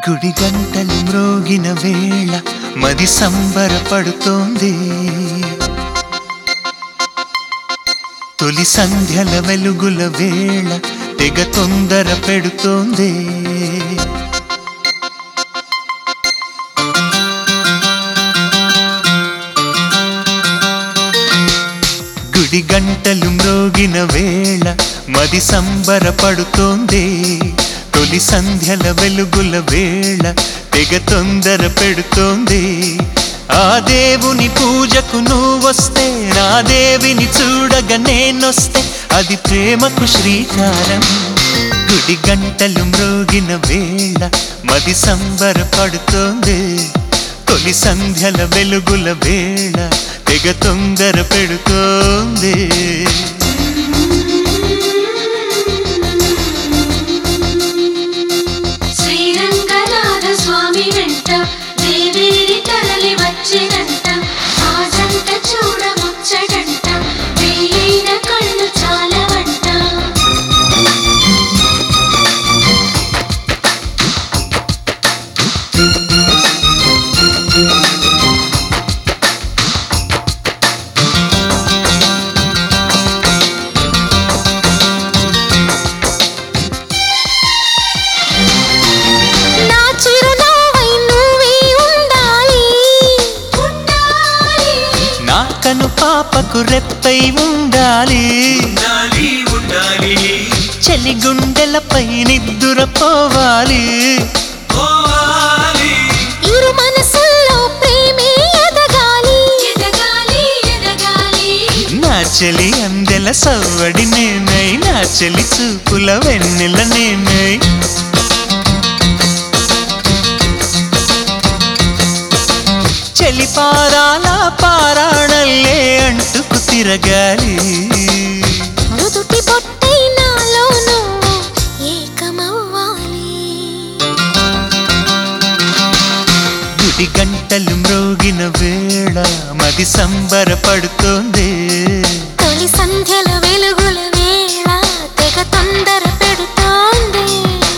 గుడి గంటలు మ్రోగిన వేళ మది సంబరపడుతోంది తొలి సంధ్యల వెలుగుల వేళ తెగ తొందర పెడుతోంది గుడి గంటలు మ్రోగిన వేళ మది సంబరపడుతోంది తొలి సంధ్యల వెలుగుల వేళ తెగ తొందర పెడుతోంది ఆ దేవుని పూజకు నువ్వొస్తే నా దేవిని చూడగా నేనొస్తే అది ప్రేమకు శ్రీకారం గుడి గంటలు మ్రోగిన వేళ మది సంబరపడుతోంది తొలి సంధ్యల వెలుగుల వేళ తెగ తొందర పెడుతోంది శ్రీరంగనాథ స్వామి వెంట దేవేరి తరలి వచ్చినంట ఆ జంట చూడ ముచ్చటంట వెయ్యిన కళ్ళు చాలవంట నా చిరునవ్వై నువ్వే ఉండాలి ఉండాలి నా కను పాపకు రెప్పై ఉండాలి ఉండాలి ఉండాలి చలి గుండెలపై నిద్దురపోవాలి పోవాలి ఇరు మనసుల్లో ప్రేమే ఎదగాలి ఎదగాలి ఎదగాలి నా చెలి అందెల సవ్వడి నేనై నా చెలి చూపుల వెన్నెల నేనై చెలి పారాల పారాణల్లే అంటుకు తిరగాలి నుదుటి బొట్టై నాలో నువ్వు ఏకమవ్వాలి గుడి గంటలు మ్రోగిన వేళ మది సంబరపడుతోంది తొలి సంధ్యల వెలుగుల వేళ తెగ తొందర పెడుతోంది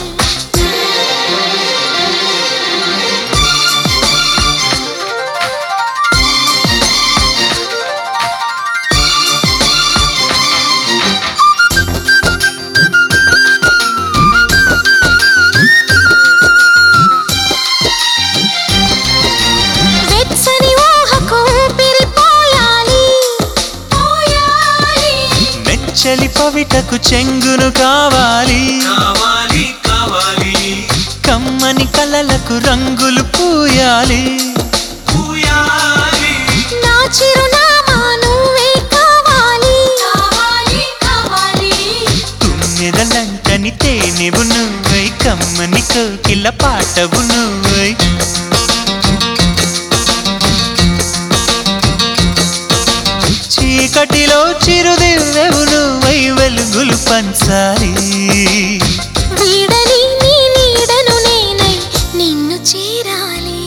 వెచ్చని ఊహకు ఊపిరి పోయాలి పోయాలి మెచ్చలి పవిటకు చెంగును కావాలి కావాలి కావాలి కమ్మని కలలకు రంగులు పూయాలి పూయాలి నా చిరునామా నువ్వే కావాలి కావాలి కావాలి తుమ్మెదలంటని తేనెవు నువ్వై కమ్మని కోకిల పాటవు నువ్వై చీకటిలో చిరుదివ్వెవు నువ్వై వెలుగులు పంచాలి వీడని నీ నీడను నేనై నిన్ను చేరాలి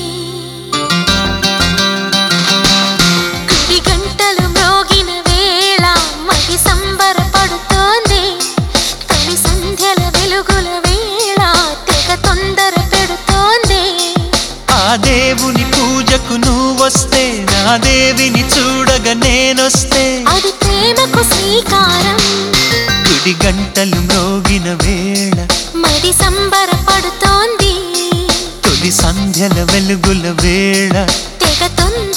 కుడి గంటలు మ్రోగిన వేళ మది సంబరపడుతోంది తొలి సంధ్యల వెలుగుల వేళ తెగ తొందర పెడుతోంది ఆ దేవుని పూజకు నువ్వొస్తే నా దేవిని చూడగా నేనొస్తే అది ప్రేమకు శ్రీకారం గుడి గంటలు మ్రోగిన వేళ మది సంబరపడుతోంది తొలి సంధ్యల వెలుగుల వేళ తెగ తొందర